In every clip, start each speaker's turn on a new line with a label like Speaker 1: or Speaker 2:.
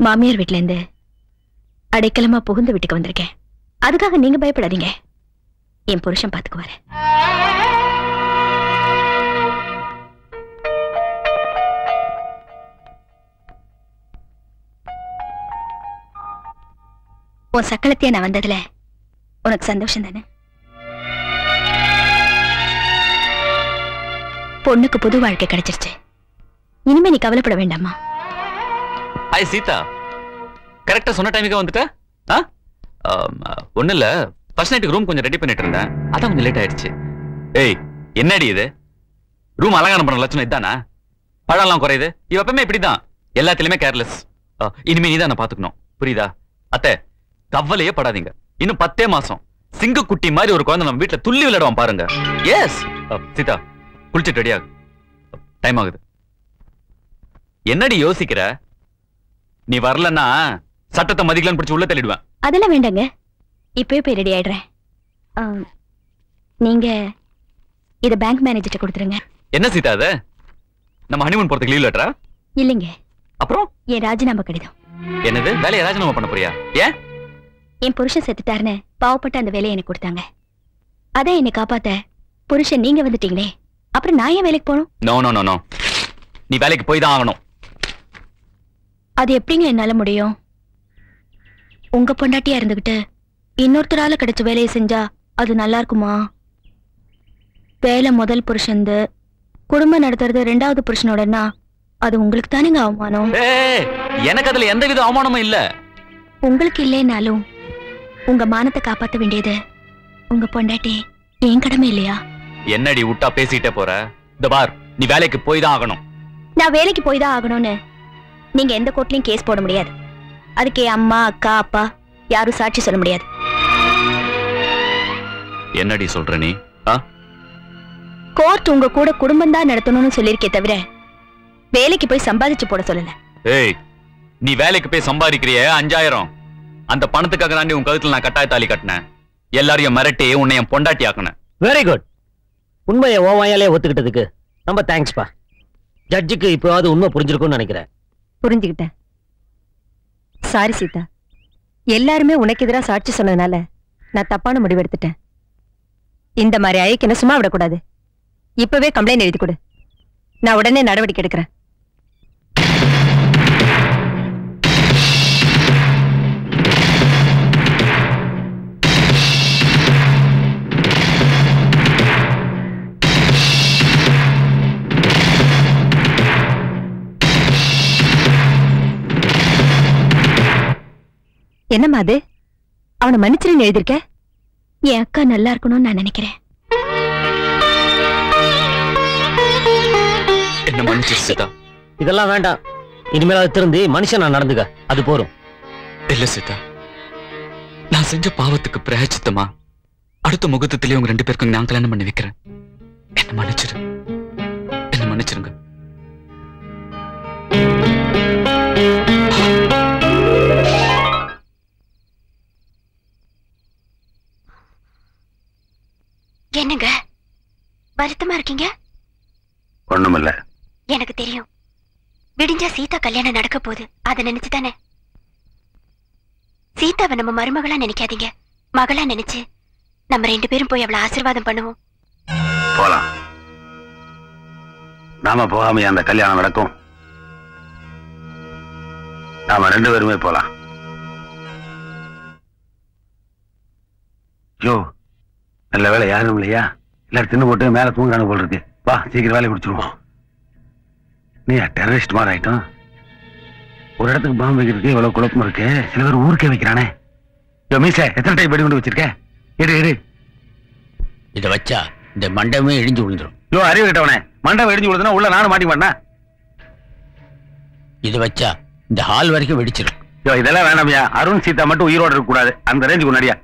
Speaker 1: மாமியார் வீட்ல இருந்து அடைக்கலமா புகுந்த வீட்டுக்கு வந்திருக்கேன் அதுக்காக நீங்க பயப்படாதீங்க என் புருஷன் பாத்துக்குவாரு உன் சக்களத்தையே நான் வந்ததுல உனக்கு சந்தோஷம் தானே பொண்ணுக்கு புது வாழ்க்கை கிடைச்சிருச்சு இனிமே நீ கவலைப்பட வேண்டாமா
Speaker 2: ஹாய் சீதா கரெக்டா சொன்ன டைமுக்கு வந்துட்ட ஆ ஒண்ணு இல்ல ஃபர்ஸ்ட் நைட்டுக்கு ரூம் கொஞ்சம் ரெடி பண்ணிட்டு இருந்தேன் அதான் கொஞ்சம் லேட் ஆயிடுச்சு ஏய் என்னடி இது ரூம் அலங்காரம் பண்ண லட்சணம் இதானா பழம்லாம் குறையுது இவ எப்பவுமே இப்படிதான் எல்லாத்துலயுமே கேர்லெஸ் இனிமே நீ தான் நான் பாத்துக்கணும் புரியுதா அத்தை கவலையே படாதீங்க இன்னும் பத்தே மாசம் சிங்கக்குட்டி மாதிரி ஒரு குழந்தை நம்ம வீட்டுல துள்ளி விளையாடுவான் பாருங்க எஸ் சீதா குளிச்சுட்டு ரெடி ஆகு டைம் ஆகுது என்னடி யோசிக்கிற நீ வரலன்னா சட்டத்தை மதிக்கலன்னு பிடிச்சு உள்ள தள்ளிடுவேன்
Speaker 1: அதெல்லாம் வேண்டாங்க இப்பவே போய் ரெடி ஆயிடுறேன் ஆ, நீங்க இத பேங்க் மேனேஜர்ட்ட கொடுத்துருங்க
Speaker 2: என்ன சீதா அது நம்ம ஹனிமூன் போறதுக்கு லீவ் லெட்டரா
Speaker 1: இல்லைங்க
Speaker 2: அப்புறம்
Speaker 1: என் ராஜினாமா கடிதம்
Speaker 2: என்னது வேலையை ராஜினாமா பண்ண போறியா ஏன்
Speaker 1: என் புருஷன் செத்துட்டாருன்னு பாவப்பட்ட அந்த வேலையை எனக்கு கொடுத்தாங்க அதான் என்னை காப்பாத்த புருஷன் நீங்க வந்துட்டீங்களே அப்புறம் நான் ஏன் வேலைக்கு போகணும்
Speaker 2: நோ நோ நோ நோ நீ வேலைக்கு போய் தான் ஆகணும்
Speaker 1: அது எப்படிங்க என்னால முடியும் உங்க பொண்டாட்டியா இருந்துகிட்டு இன்னொருத்தரால கிடைச்ச வேலையை செஞ்சா அது நல்லா இருக்குமா வேலை முதல் புருஷன்து குடும்பம் நடத்துறது ரெண்டாவது புருஷனோடனா அது உங்களுக்கு தானேங்க அவமானம்
Speaker 2: ஏய் எனக்கு அதுல எந்த வித அவமானமும் இல்ல
Speaker 1: உங்களுக்கு இல்லைனாலும் உங்க மானத்தை காப்பாத்த வேண்டியது உங்க பொண்டாட்டி என் கடமை இல்லையா
Speaker 2: என்னடி விட்டா பேசிட்டே போற இந்த பார் நீ வேலைக்கு போய் தான் ஆகணும்
Speaker 1: நான் வேலைக்கு போய் தான் ஆகணும்னு நீங்க எந்த கோர்ட்லயும் கேஸ் போட முடியாது அதுக்கு என் அம்மா அக்கா அப்பா யாரும் சாட்சி சொல்ல முடியாது
Speaker 2: என்னடி சொல்ற நீ ஆ
Speaker 1: கோர்ட் உங்க கூட குடும்பம் தான் நடத்தணும்னு சொல்லியிருக்கே தவிர வேலைக்கு போய் சம்பாதிச்சு போட சொல்லல
Speaker 2: ஏய் நீ வேலைக்கு போய் சம்பாதிக்கிறிய அஞ்சாயிரம் அந்த பணத்துக்காக தாண்டி உன் கழுத்துல நான் கட்டாய தாலி கட்டினேன் எல்லாரையும் மிரட்டி உன்னை என் பொண்டாட்டி ஆக்குனேன்
Speaker 3: வெரி குட் உண்மையை ஓ வாயாலே ஒத்துக்கிட்டதுக்கு ரொம்ப தேங்க்ஸ்ப்பா ஜட்ஜுக்கு இப்போவாவது உண்மை புரிஞ்சிருக்கும்னு நினைக்கிறேன்
Speaker 4: புரிஞ்சுக்கிட்டேன் சாரி சீதா எல்லாருமே உனக்கு எதிராக சாட்சி சொன்னதுனால நான் தப்பான முடிவு எடுத்துட்டேன் இந்த மாதிரி அழைக்கணும் சும்மா விடக்கூடாது இப்பவே கம்ப்ளைண்ட் எழுதி கொடு நான் உடனே நடவடிக்கை எடுக்கிறேன் என்னம்மா அது அவனை மன்னிச்சிருன்னு எழுதியிருக்க
Speaker 1: என் அக்கா நல்லா இருக்கணும்னு நான் நினைக்கிறேன்
Speaker 2: என்ன மன்னிச்சு சீதா
Speaker 3: இதெல்லாம் வேண்டாம் இனிமேல் திருந்தி மனுஷன் நான் நடந்துக்க அது போரும்
Speaker 2: இல்ல சீதா நான் செஞ்ச பாவத்துக்கு பிரயச்சித்தமா அடுத்த முகூர்த்தத்திலே உங்க ரெண்டு பேருக்கும் நான் கல்யாணம் பண்ணி வைக்கிறேன் என்ன மன்னிச்சிரு என்ன மன்னிச்சிருங்க
Speaker 1: என்னங்க வருத்தமா இருக்கீங்க
Speaker 5: ஒண்ணுமில்ல
Speaker 1: எனக்கு தெரியும் விடிஞ்சா சீதா கல்யாணம் நடக்க போகுது அதை நினைச்சு தானே சீதாவை நம்ம மருமகளா நினைக்காதீங்க மகளா நினைச்சு நம்ம ரெண்டு பேரும் போய் அவளை ஆசீர்வாதம் பண்ணுவோம்
Speaker 5: போலாம் நாம போகாம அந்த கல்யாணம் நடக்கும் நாம ரெண்டு பேருமே போலாம் யோ நல்ல வேலை யாரும் இல்லையா எல்லாரும் தின்னு போட்டு மேல தூங்குறானு போல் இருக்கு வா சீக்கிரம் வேலையை முடிச்சிருவோம் நீ டெரரிஸ்ட் மாதிரி ஆயிட்டோம் ஒரு இடத்துக்கு பாம்பு வைக்கிறதுக்கு இவ்வளவு குழப்பம் இருக்கு சில பேர் ஊருக்கே வைக்கிறானே யோ மீச எத்தனை டைம் வெடி கொண்டு வச்சிருக்க எடு எடு
Speaker 3: இதை வச்சா இந்த மண்டபமே இழிஞ்சு விழுந்துரும்
Speaker 5: யோ அறிவு கிட்டவனே மண்டபம் இடிஞ்சு விழுதுனா உள்ள நானும் மாட்டி மாட்டேன்
Speaker 3: இதை வச்சா இந்த ஹால் வரைக்கும் வெடிச்சிடும்
Speaker 5: யோ இதெல்லாம் வேணாம்யா அருண் சீதா மட்டும் உயிரோட இருக்க கூடாது அந்த ரேஞ்சுக்கு முன்னாடியா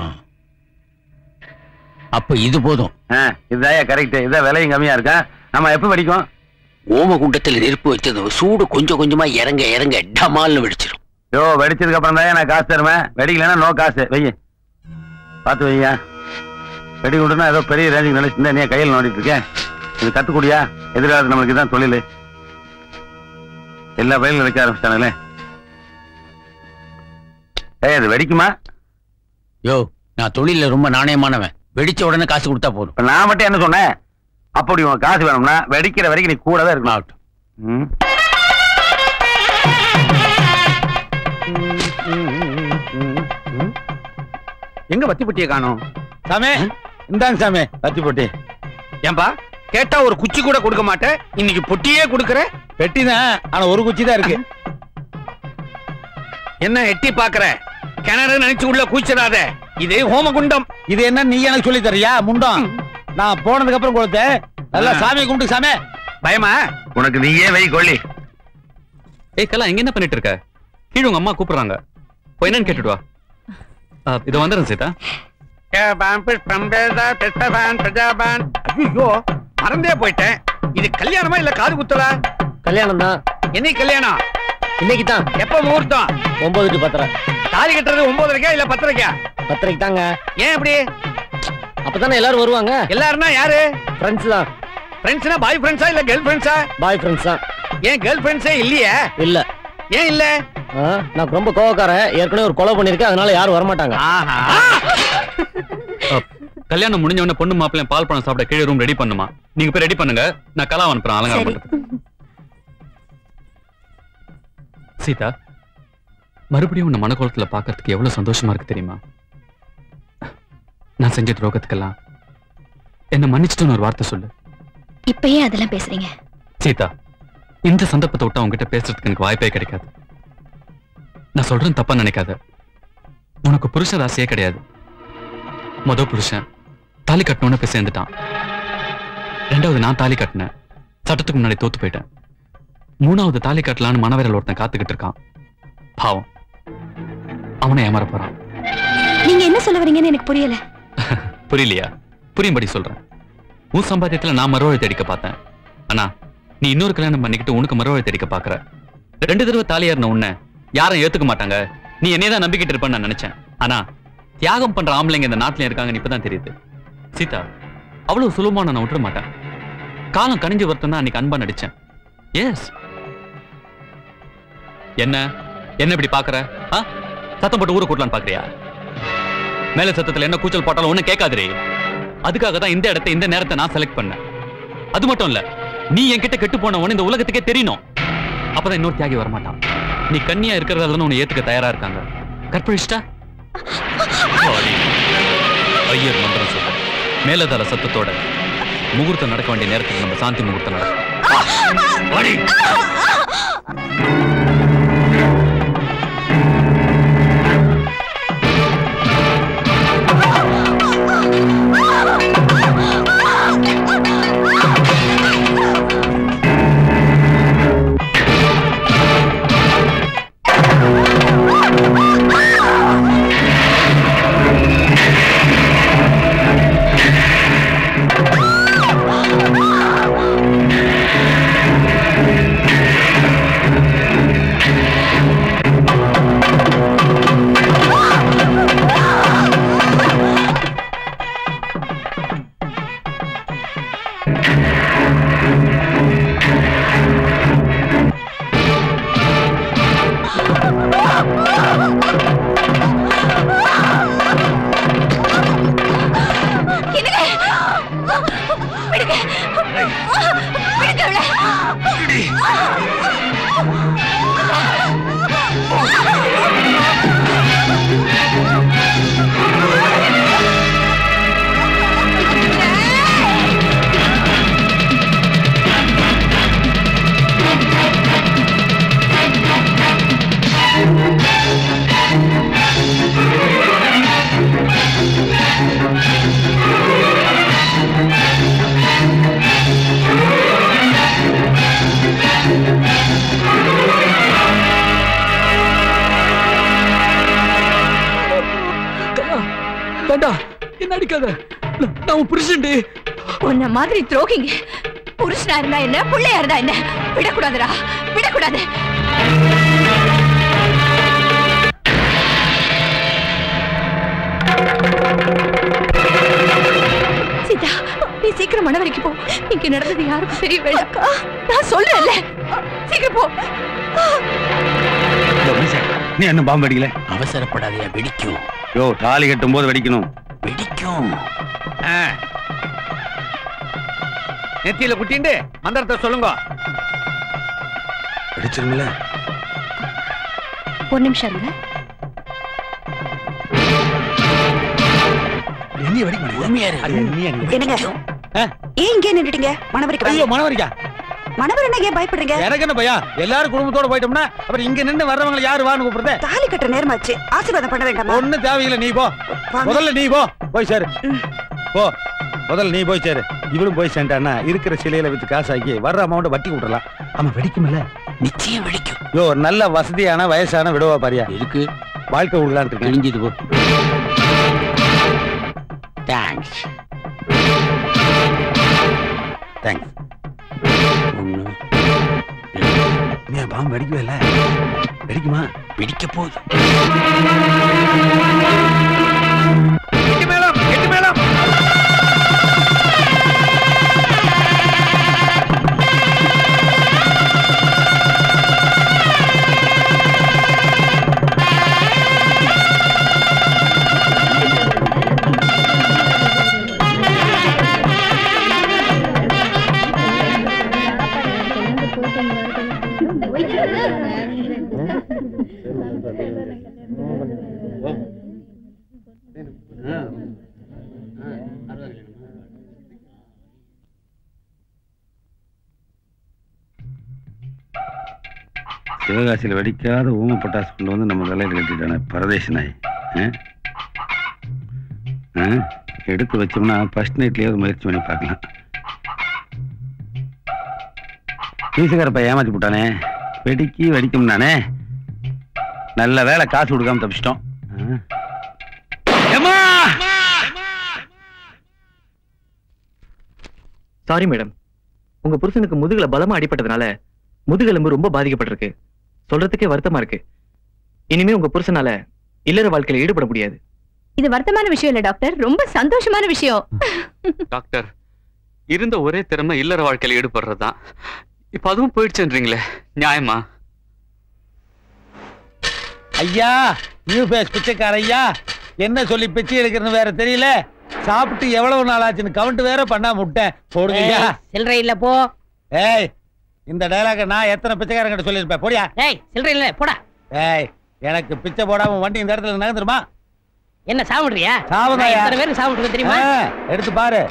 Speaker 3: அப்ப இது போதும்
Speaker 5: இதாயா கரெக்ட் இதான் விலையும் கம்மியா இருக்கா நம்ம எப்ப வெடிக்கும்
Speaker 3: ஓம குண்டத்தில் நெருப்பு வச்சது சூடு கொஞ்சம் கொஞ்சமா இறங்க இறங்க டமால்னு வெடிச்சிடும்
Speaker 5: யோ வெடிச்சதுக்கு அப்புறம் தான் நான் காசு தருவேன் வெடிக்கலன்னா நோ காசு வெய்ய பார்த்து வையா வெடி விட்டுனா ஏதோ பெரிய ரேஞ்சுக்கு நினைச்சிருந்தா நீ கையில் நோண்டிட்டு இருக்கேன் இது கத்துக்கூடியா எதிராக நம்மளுக்கு தான் தொழில் எல்லா பயிலும் வைக்க ஆரம்பிச்சிட்டானுங்களே ஏய் அது வெடிக்குமா
Speaker 6: யோ நான் தொழில ரொம்ப நாணயமானவன் வெடிச்ச உடனே காசு கொடுத்தா போதும்
Speaker 5: இப்ப நான் மட்டும் என்ன சொன்னேன் அப்படி உனக்கு காசு வேணும்னா வெடிக்கிற வரைக்கும் நீ கூடவே இருக்கணும்
Speaker 6: ஆகட்டும்.
Speaker 5: ம். எங்க வத்தி பொட்டியை காணோம்
Speaker 6: சாமே இந்தாங்க சாமே
Speaker 5: வத்தி பொட்டி
Speaker 6: ஏன்பா கேட்டா ஒரு குச்சி கூட கொடுக்க மாட்டேன் இன்னைக்கு பொட்டியே கொடுக்கற
Speaker 3: பெட்டி தான் ஆனா ஒரு குச்சி தான் இருக்கு
Speaker 6: என்ன எட்டி பாக்குற கிணறு நினைச்சு உள்ள கூச்சிடாத இது ஹோமகுண்டம்
Speaker 3: இது என்ன நீ எனக்கு சொல்லி தரியா முண்டம் நான் போனதுக்கு அப்புறம் கொடுத்தேன் நல்லா
Speaker 5: ஆ.
Speaker 3: சாமி கும்பிட்டு சாமே
Speaker 6: பயமா
Speaker 5: உனக்கு நீயே வை கொள்ளி
Speaker 2: ஏய் கலா இங்க என்ன பண்ணிட்டு இருக்க கீழே உங்க அம்மா கூப்பிடுறாங்க போய் என்னன்னு கேட்டுட்டு வா ஆ, இதோ வந்துடுறேன் சீதா
Speaker 6: ஜபான் புஷ்பம் வேதா திஷ்டபான் பிரஜாபான் ஐயோ மறந்தே போயிட்டேன் இது கல்யாணமா இல்ல காது குத்தலா
Speaker 3: கல்யாணம் தான்
Speaker 6: என்னைக்கு கல்யாணம்
Speaker 3: இன்னைக்கு தான்
Speaker 6: எப்ப முகூர்த்தம்
Speaker 3: ஒன்பது டு பத்தரை
Speaker 6: தாலி கட்டுறது ஒன்பதரைக்கா இல்ல பத்தரைக்கா
Speaker 3: பத்தரைக்கு தாங்க
Speaker 6: ஏன் இப்படி
Speaker 3: அப்பதானே எல்லாரும் வருவாங்க
Speaker 6: எல்லாருன்னா யாரு
Speaker 3: ஃப்ரெண்ட்ஸ் தான்
Speaker 6: ஃப்ரெண்ட்ஸ்னா பாய் ஃப்ரெண்ட்ஸா இல்ல கேர்ள் ஃப்ரெண்ட்ஸா
Speaker 3: பாய் ஃப்ரெண்ட்ஸ் தான்
Speaker 6: ஏன் கேர்ள் ஃப்ரெண்ட்ஸே இல்லையே
Speaker 3: இல்ல
Speaker 6: ஏன் இல்ல
Speaker 3: ஆ, நான் ரொம்ப கோவக்காரன் ஏற்கனவே ஒரு கொலை பண்ணிருக்கேன் அதனால யாரும் வரமாட்டாங்க
Speaker 6: ஆஹா
Speaker 2: ஆ, கல்யாணம் முடிஞ்ச உடனே பொண்ணு மாப்பிள்ளையும் பால் பழம் சாப்பிட கீழே ரூம் ரெடி பண்ணுமா நீங்க போய் ரெடி பண்ணுங்க நான் கலா அனுப்புறேன் அலங்காரம்
Speaker 1: சரி.
Speaker 2: பண்றதுக்கு சீதா மறுபடியும் உன்னை மனக்கோலத்துல பார்க்கறதுக்கு எவ்வளவு சந்தோஷமா இருக்கு தெரியுமா நான் செஞ்ச துரோகத்துக்கெல்லாம் என்ன மன்னிச்சிட்டுன்னு ஒரு வார்த்தை சொல்லு
Speaker 1: இப்பயே அதெல்லாம் பேசுறீங்க
Speaker 2: சீதா இந்த சந்தர்ப்பத்தை விட்டு உன்கிட்ட பேசுறதுக்கு எனக்கு வாய்ப்பே கிடைக்காது நான் சொல்றேன் தப்பா நினைக்காத உனக்கு புருஷ ராசியே கிடையாது முத புருஷன் தாலி கட்டணும்னு போய் சேர்ந்துட்டான் ரெண்டாவது நான் தாலி கட்டினேன் சட்டத்துக்கு முன்னாடி தோத்து போயிட்டேன் மூணாவது தாலி கட்டலான்னு மனவரல் ஒருத்தன் காத்துக்கிட்டு இருக்கான் பாவம் அவனை ஏமாற போறான்
Speaker 1: நீங்க என்ன சொல்ல வரீங்கன்னு எனக்கு புரியல
Speaker 2: புரியலையா புரியும்படி சொல்றேன் உன் சம்பாத்தியத்துல நான் மறுவாழ் தேடிக்க பார்த்தேன் ஆனா நீ இன்னொரு கல்யாணம் பண்ணிக்கிட்டு உனக்கு மறுவாழ் தேடிக்க பாக்குற ரெண்டு தடவை தாலியாருன உன்னை யாரும் ஏத்துக்க மாட்டாங்க நீ என்னைய தான் நம்பிக்கிட்டு இருப்பேன்னு நான் நினைச்சேன் ஆனா தியாகம் பண்ற ஆம்பளைங்க இந்த நாட்டுல இருக்காங்கன்னு இப்பதான் தெரியுது சீதா அவ்வளவு சுலபமா நான் விட்டுற மாட்டேன் காலம் கனிஞ்சு வரட்டும் தான் அன்னைக்கு அன்பா நடிச்சேன் எஸ் என்ன என்ன இப்படி பாக்குற ஆ? சத்தம் போட்டு ஊரை கூட்டலான்னு பாக்குறியா மேல சத்தத்துல என்ன கூச்சல் போட்டாலும் ஒண்ணு கேட்காதே அதுக்காக தான் இந்த இடத்தை இந்த நேரத்தை நான் செலக்ட் பண்ணேன் அது மட்டும் இல்ல நீ என்கிட்ட கெட்டு போனவன இந்த உலகத்துக்கே தெரியணும் அப்பதான் இன்னொரு தியாகி வரமாட்டான் நீ கன்னியா இருக்கிறதால உன்னை ஏத்துக்க தயாரா இருக்காங்க கற்பழிச்சிட்டா சாரி. ஐயர் மந்திரம் சொல்ல மேலதார சத்தத்தோட முகூர்த்தம் நடக்க வேண்டிய நேரத்துக்கு நம்ம சாந்தி முகூர்த்தம் நடக்கும் வாடி. வேண்டாம் என்ன அடிக்காத நான் நான் உன் புருஷன்டி
Speaker 7: உன்ன மாதிரி துரோகிங்க புருஷனா இருந்தா என்ன பிள்ளையா இருந்தா என்ன விடக்கூடாதுடா விடக்கூடாது சீதா நீ சீக்கிரம் மணவரைக்கு போ இங்க நடந்தது யாருக்கும் தெரிய வேண்டாம் நான் சொல்றேன்ல சீக்கிரம் போ
Speaker 5: நீ என்ன பாம்பு அடிக்கல
Speaker 6: அவசரப்படாதயா வெடிக்கும்
Speaker 5: யோ தாலி கட்டும் போது வெடிக்கணும்
Speaker 6: வெடிக்கும் நெத்தியில குட்டிண்டு மந்திரத்தை சொல்லுங்க
Speaker 5: வெடிச்சிருமில்ல
Speaker 1: ஒரு நிமிஷம் இருங்க
Speaker 5: என்ன வெடிக்க
Speaker 6: உண்மையா இருக்கு
Speaker 8: என்னங்க ஏன் இங்கே நின்னுட்டீங்க மணவரைக்கு
Speaker 5: ஐயோ
Speaker 8: வாங்க.
Speaker 5: மனவரிக்கா
Speaker 8: மணவர் என்ன ஏன் பயப்படுறீங்க
Speaker 5: எனக்கு என்ன பையா எல்லாரும் குடும்பத்தோட போயிட்டோம்னா அப்புறம் இங்க நின்னு வர்றவங்க யாரு வான்னு கூப்பிடுறது
Speaker 8: தாலி கட்டுற நேரமாச்சு ஆசீர்வாதம் பண்ண வேண்டாமா
Speaker 5: ஒண்ணு தேவையில்லை நீ போ
Speaker 8: வாங்க.
Speaker 5: முதல்ல நீ போ போய் சேரு போ முதல்ல நீ போய் சேரு இவளும் போய் சேர்ந்தான்னா இருக்கிற சிலையில வித்து காசாக்கி வர்ற அமௌண்ட் வட்டி விட்டுறலாம் ஆமா வெடிக்குமில்ல
Speaker 6: நிச்சயம் வெடிக்கும்
Speaker 5: யோ ஒரு நல்ல வசதியான வயசான விடவா பாரியா
Speaker 6: எதுக்கு
Speaker 5: வாழ்க்கை விடலான் இருக்கேன்
Speaker 6: கிழிஞ்சது போ தேங்க்ஸ்
Speaker 5: தேங்க்ஸ்
Speaker 6: ஒண்ணு
Speaker 5: நீ பாம்பு வெடிக்கவே இல்ல வெடிக்குமா
Speaker 6: வெடிக்க போகுது
Speaker 5: எட்டு மேளம் எட்டு மேளம் சிவகாசியில் வெடிக்காத ஊம பட்டாசு கொண்டு வந்து நம்ம தலையில் கட்டிட்டானே பரதேசி நாய் ஆ? ஆ? எடுத்து வச்சோம்னா ஃபர்ஸ்ட் நைட்லயே ஒரு முயற்சி பண்ணி பார்க்கலாம் பீசுகாரப்ப ஏமாத்தி போட்டானே வெடிக்கி வெடிக்கும் நானே நல்ல வேலை காசு கொடுக்காம தப்பிச்சிட்டோம் ஆ? ஏம்மா!
Speaker 9: சாரி மேடம் உங்க புருஷனுக்கு முதுகுல பலமா அடிபட்டதுனால முதுகெலும்பு ரொம்ப பாதிக்கப்பட்டிருக்கு சொல்றதுக்கே வருத்தமா இருக்கு இனிமே உங்க புருஷனால இல்லற வாழ்க்கையில ஈடுபட முடியாது
Speaker 7: இது வருத்தமான விஷயம் இல்ல டாக்டர் ரொம்ப சந்தோஷமான விஷயம்
Speaker 2: டாக்டர் இருந்த ஒரே திறமை இல்லற வாழ்க்கையில ஈடுபடுறதுதான் இப்ப அதுவும் போயிடுச்சுன்றீங்களே நியாயமா
Speaker 5: ஐயா நியூ ஃபேஸ் பிச்சைக்கார ஐயா என்ன சொல்லி பிச்சை எடுக்கிறன்னு வேற தெரியல சாப்பிட்டு எவ்வளவு நாள் ஆச்சுன்னு கவுண்ட் வேற பண்ணாம விட்டேன் போடுங்க ஐயா
Speaker 10: சில்லறை இல்ல போ
Speaker 5: ஏய் இந்த டைலாக நான் எத்தனை பிச்சைக்காரங்கிட்ட சொல்லியிருப்பேன் போடியா
Speaker 10: ஏய் சில்லறை இல்ல போடா
Speaker 5: ஏய் எனக்கு பிச்சை போடாம வண்டி இந்த இடத்துல நகர்ந்துருமா
Speaker 10: என்ன சாப்பிடுறியா
Speaker 5: சாவுதாயா?
Speaker 10: நான் எத்தனை பேருக்கு சாப்பிட்டு தெரியுமா
Speaker 5: ஆ, எடுத்து பாரு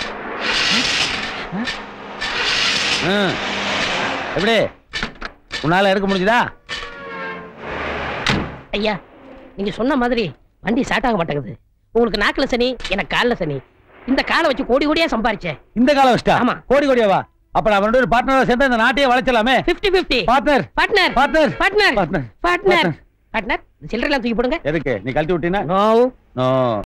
Speaker 5: ம். எப்படி உன்னால எடுக்க முடிஞ்சுதா
Speaker 10: ஐயா நீங்க சொன்ன மாதிரி வண்டி ஸ்டார்ட் ஆக மாட்டேங்குது உங்களுக்கு நாக்குல சனி எனக்கு கால்ல சனி இந்த காலை வச்சு கோடி கோடியா சம்பாரிச்சேன்
Speaker 5: இந்த காலம் வச்சிட்டா
Speaker 10: ஆமா.
Speaker 5: கோடி கோடியாவா அப்ப நான் அவனோட ஒரு பார்ட்னரா சேர்ந்து இந்த நாட்டையே வளைச்சலாமே
Speaker 10: 50 50
Speaker 5: partner
Speaker 10: partner
Speaker 5: partner
Speaker 10: partner
Speaker 5: partner
Speaker 10: partner partner சில்லறை எல்லாம் தூக்கி போடுங்க
Speaker 5: எதுக்கு நீ கழட்டி விட்டீனா
Speaker 10: நோ
Speaker 5: நோ